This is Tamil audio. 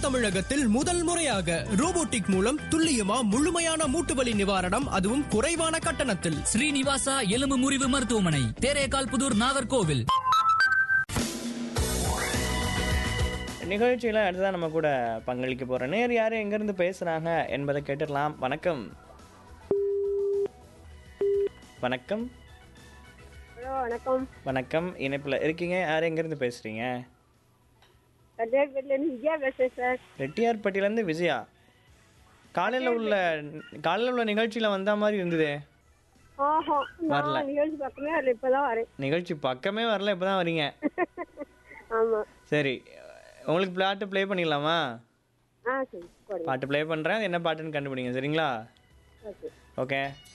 தமிழகத்தில் முதல் முறையாக ரோபோட்டிக் மூலம் துல்லியமா முழுமையான மூட்டு வலி நிவாரணம் அதுவும் குறைவான கட்டணத்தில் ஸ்ரீனிவாசா எலும்பு முறிவு மருத்துவமனை தேரேகால் புதூர் நாகர்கோவில் நிகழ்ச்சியில் அடுத்ததான் நம்ம கூட பங்களிக்க போகிற நேர் யார் எங்கேருந்து பேசுகிறாங்க என்பதை கேட்டுடலாம் வணக்கம் வணக்கம் ஹலோ வணக்கம் வணக்கம் இணைப்பில் இருக்கீங்க யார் எங்கேருந்து பேசுகிறீங்க கட்டியார்பேட்டிலேருந்து விஜயா பேசுகிறேன் சார் ரெட்டியார்பட்டியிலேருந்து விஜயா காலையில் உள்ள காலையில் உள்ள நிகழ்ச்சியில் வந்த மாதிரி இருந்ததே ஆஹா வரல. நான் நிகழ்ச்சி பக்கமே வரல இப்போ தான் வரேன் நிகழ்ச்சி பக்கமே வரல இப்போ தான் வரீங்க ஆமாம் சரி உங்களுக்கு பாட்டு ப்ளே பண்ணிடலாமா ஆ சரி போடுங்க பாட்டு ப்ளே பண்ணுறேன் என்ன பாட்டுன்னு கண்டுபிடிங்க சரிங்களா ஓகே ஓகே